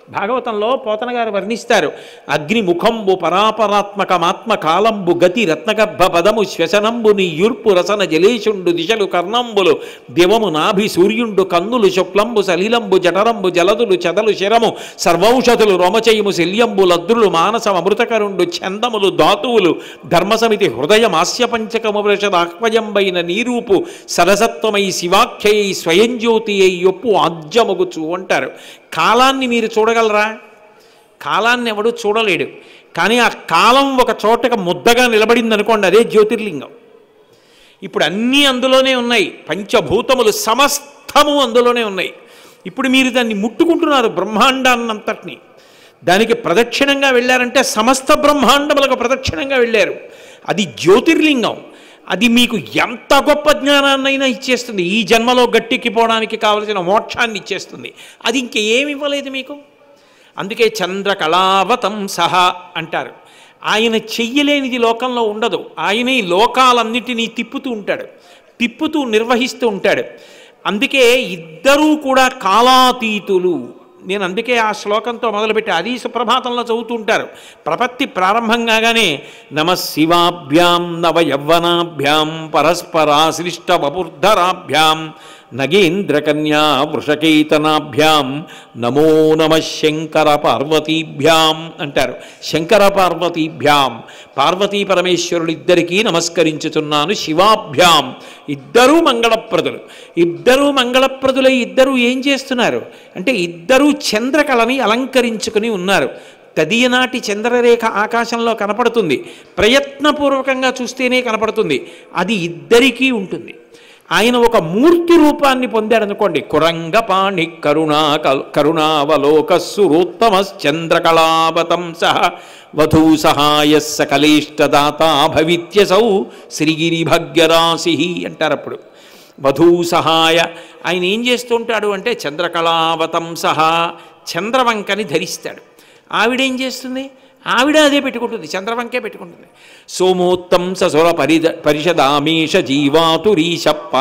భాగవతంలో పోతన గారు వర్ణిస్తారు అగ్నిముఖంబు పరాపరాత్మకమాత్మ కాలంబు గతి రత్నగర్భ పదము శ్వసనంబు నీ యూర్పు రసన జలేషుండు దిశలు కర్ణంబులు దివము నాభి సూర్యుండు కన్నులు శుక్లంబు సలిలంబు జఠరంబు జలదులు చెదలు శరము సర్వౌషధులు రోమచయము శల్యంబు లద్రులు మానసం అమృతకరుండు చందములు ధాతువులు ధర్మసమితి హృదయం ఆస్యపంచకము వృషదాహ్వయంబైన నీరూపు సరసత్వమై శివాఖ్యై స్వయం జ్యోతి అయి యొప్పు ఆజ్యమగుచు అంటారు కాలాన్ని మీరు చూడగలరా కాలాన్ని ఎవడు చూడలేడు కానీ ఆ కాలం ఒక చోటకు ముద్దగా నిలబడింది అనుకోండి అదే జ్యోతిర్లింగం ఇప్పుడు అన్నీ అందులోనే ఉన్నాయి పంచభూతములు సమస్తము అందులోనే ఉన్నాయి ఇప్పుడు మీరు దాన్ని ముట్టుకుంటున్నారు బ్రహ్మాండాన్నంతటిని దానికి ప్రదక్షిణంగా వెళ్ళారంటే సమస్త బ్రహ్మాండములకు ప్రదక్షిణంగా వెళ్ళారు అది జ్యోతిర్లింగం అది మీకు ఎంత గొప్ప జ్ఞానాన్నైనా ఇచ్చేస్తుంది ఈ జన్మలో గట్టెక్కిపోవడానికి కావలసిన మోక్షాన్ని ఇచ్చేస్తుంది అది ఇంక ఏమి ఇవ్వలేదు మీకు అందుకే చంద్రకళావతం సహా అంటారు ఆయన చెయ్యలేనిది లోకంలో ఉండదు ఆయన ఈ లోకాలన్నిటినీ తిప్పుతూ ఉంటాడు తిప్పుతూ నిర్వహిస్తూ ఉంటాడు అందుకే ఇద్దరూ కూడా కాలాతీతులు నేను అందుకే ఆ శ్లోకంతో మొదలుపెట్టి అది సుప్రభాతంలో చదువుతూ ఉంటారు ప్రపత్తి ప్రారంభం కాగానే నమ శివాభ్యాం నవ యవ్వనాభ్యాం పరస్పరాశ్లిష్ట వపుర్ధరాభ్యాం నగేంద్రకన్యా వృషకేతనాభ్యాం నమో నమ శంకర పార్వతీభ్యాం అంటారు శంకర పార్వతీభ్యాం పార్వతీ పరమేశ్వరులిద్దరికీ నమస్కరించుతున్నాను శివాభ్యాం ఇద్దరూ మంగళప్రదులు ఇద్దరూ మంగళప్రదులై ఇద్దరూ ఏం చేస్తున్నారు అంటే ఇద్దరూ చంద్రకళని అలంకరించుకుని ఉన్నారు తదియనాటి చంద్రరేఖ ఆకాశంలో కనపడుతుంది ప్రయత్నపూర్వకంగా చూస్తేనే కనపడుతుంది అది ఇద్దరికీ ఉంటుంది ఆయన ఒక మూర్తి రూపాన్ని పొందాడనుకోండి కురంగపాణి కరుణా కల్- కరుణావలోక సురోత్తమశ్చంద్రకళావతంస వధూ సహాయ సకలేష్టదాత భవిత్యసౌ శ్రీగిరిభగ్యరాశి అంటారు అప్పుడు వధూ సహాయ ఆయన ఏం చేస్తుంటాడు అంటే చంద్రకళావతంస చంద్రవంకని ధరిస్తాడు ఆవిడేం చేస్తుంది ఆవిడ అదే పెట్టుకుంటుంది చంద్రవంకే పెట్టుకుంటుంది సోమోత్తం ససుర పరిద పరిషదామేష జీవాతురీశ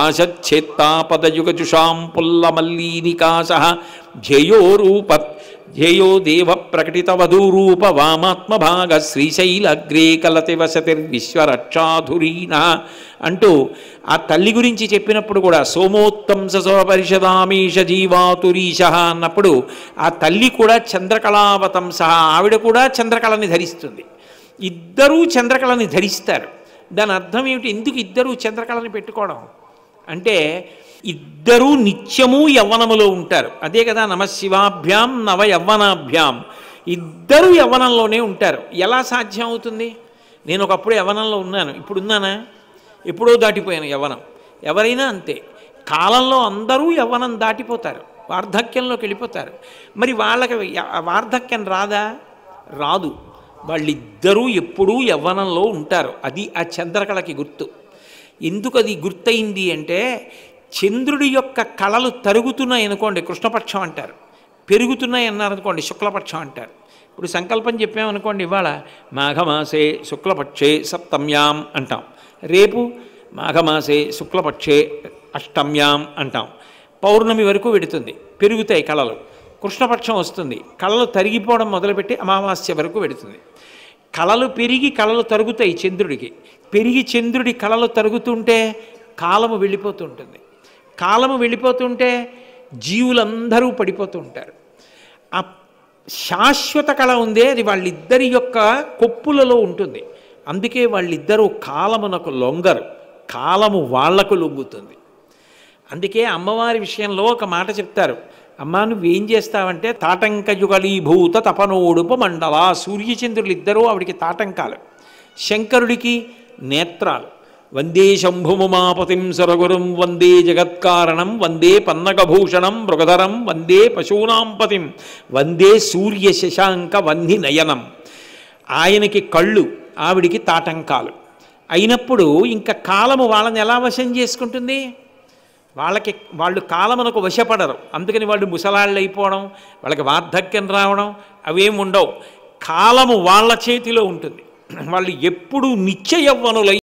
పాశచ్ఛేత్తాపదయుగజుషాం పుల్లమల్లీనికాశ ధ్యేయోరూప ధ్యేయో దేవ ప్రకటిత వధూరూప వామాత్మభాగ శ్రీశైలగ్రే కలతి వసతిర్విశ్వరక్షాధురీన అంటూ ఆ తల్లి గురించి చెప్పినప్పుడు కూడా సోమోత్తం ససుర పరిషదామేష జీవాతురీశ అన్నప్పుడు ఆ తల్లి కూడా చంద్రకళావతం సహా ఆవిడ కూడా చంద్రకళని ధరిస్తుంది ఇద్దరూ చంద్రకళని ధరిస్తారు దాని అర్థం ఏమిటి ఎందుకు ఇద్దరూ చంద్రకళని పెట్టుకోవడం అంటే ఇద్దరూ నిత్యము యవ్వనములో ఉంటారు అదే కదా నమశివాభ్యాం నవ యవ్వనాభ్యాం ఇద్దరు యవ్వనంలోనే ఉంటారు ఎలా సాధ్యం అవుతుంది నేను ఒకప్పుడు యవ్వనంలో ఉన్నాను ఇప్పుడు ఉన్నానా ఎప్పుడో దాటిపోయాను యవ్వనం ఎవరైనా అంతే కాలంలో అందరూ యవ్వనం దాటిపోతారు వార్ధక్యంలోకి వెళ్ళిపోతారు మరి వాళ్ళకి య- వార్ధక్యం రాదా రాదు వాళ్ళిద్దరూ ఎప్పుడూ యవ్వనంలో ఉంటారు అది ఆ చంద్రకళకి గుర్తు ఎందుకు అది గుర్తయింది అంటే చంద్రుడి యొక్క కళలు తరుగుతున్నాయి అనుకోండి కృష్ణపక్షం అంటారు పెరుగుతున్నాయి అన్నారు అనుకోండి శుక్లపక్షం అంటారు ఇప్పుడు సంకల్పం చెప్పామనుకోండి ఇవాళ మాఘమాసే శుక్లపక్షే సప్తమ్యాం అంటాం రేపు మాఘమాసే శుక్లపక్షే అష్టమ్యాం అంటాం పౌర్ణమి వరకు వెడుతుంది పెరుగుతాయి కళలు కృష్ణపక్షం వస్తుంది కళలు తరిగిపోవడం మొదలుపెట్టి అమావాస్య వరకు వెడుతుంది కళలు పెరిగి కళలు తరుగుతాయి చంద్రుడికి పెరిగి చంద్రుడి కళలు తరుగుతుంటే కాలము వెళ్ళిపోతూ ఉంటుంది కాలము వెళ్ళిపోతుంటే జీవులందరూ పడిపోతూ ఉంటారు ఆ శాశ్వత కళ ఉందే అది వాళ్ళిద్దరి యొక్క కొప్పులలో ఉంటుంది అందుకే వాళ్ళిద్దరూ కాలమునకు లొంగరు కాలము వాళ్లకు లొంగుతుంది అందుకే అమ్మవారి విషయంలో ఒక మాట చెప్తారు అమ్మా నువ్వేం చేస్తావంటే తాటంకయుగలీభూత తపనోడుప మండల సూర్యచంద్రులు ఇద్దరూ ఆవిడికి తాటంకాలు శంకరుడికి నేత్రాలు వందే శంభుముమాపతిం సురగురుం వందే జగత్కారణం వందే పన్నగభూషణం మృగధరం వందే పశూనాం పతిం వందే సూర్య శశాంక వన్హి నయనం ఆయనకి కళ్ళు ఆవిడికి తాటంకాలు అయినప్పుడు ఇంకా కాలము వాళ్ళని ఎలా వశం చేసుకుంటుంది వాళ్ళకి వాళ్ళు కాలమునకు వశపడరు అందుకని వాళ్ళు ముసలాళ్ళు అయిపోవడం వాళ్ళకి వార్ధక్యం రావడం అవేం ఉండవు కాలము వాళ్ళ చేతిలో ఉంటుంది వాళ్ళు ఎప్పుడూ నిత్య యవ్వనులై